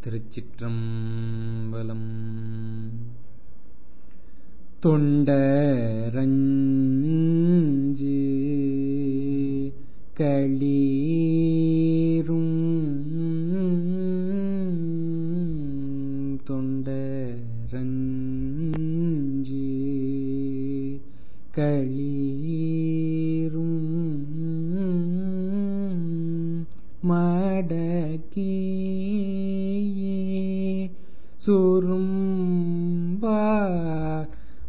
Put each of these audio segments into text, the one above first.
திருச்சிற்றம்பலம் தொண்டரஞ்சு களீரும் தொண்டரஞ்சு களீரும் மடக்கியே சுரும்பார்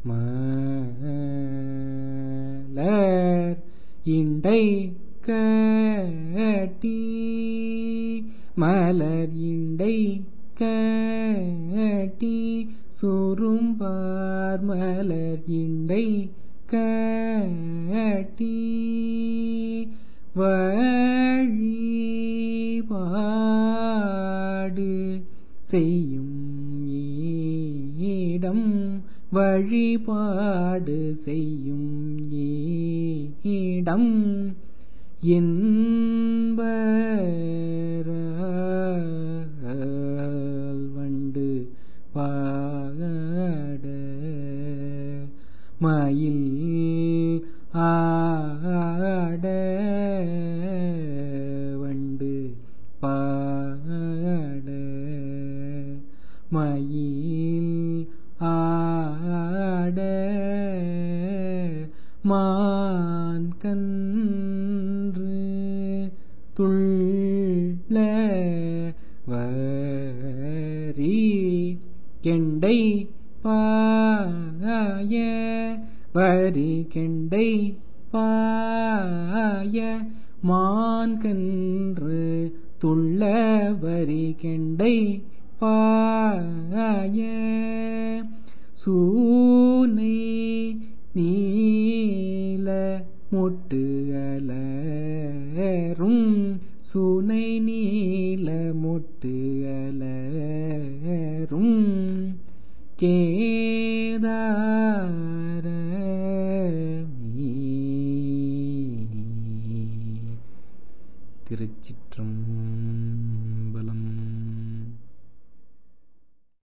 மலர் இண்டை கட்டி மலர் இண்டை கட்டி சுரும்பார் மலர் இண்டை கட்டி வழிபாடு செய்யும் இடம் வழிபாடு செய்யும் இடம் என்பரால் வண்டு பாட மயில் ஆட வண்டு பாட மயில் ஆட மான் கன்று துள்ள வரி கெண்டை பாய வரி கெண்டை பாய மான் கன்று துள்ள வரி கெண்டை பாய சூனை நீல மொட்டு அலரும் சுனை நீல மொட்டு அலரும் கேதாரமீ திருச்சிற்றம்பலம்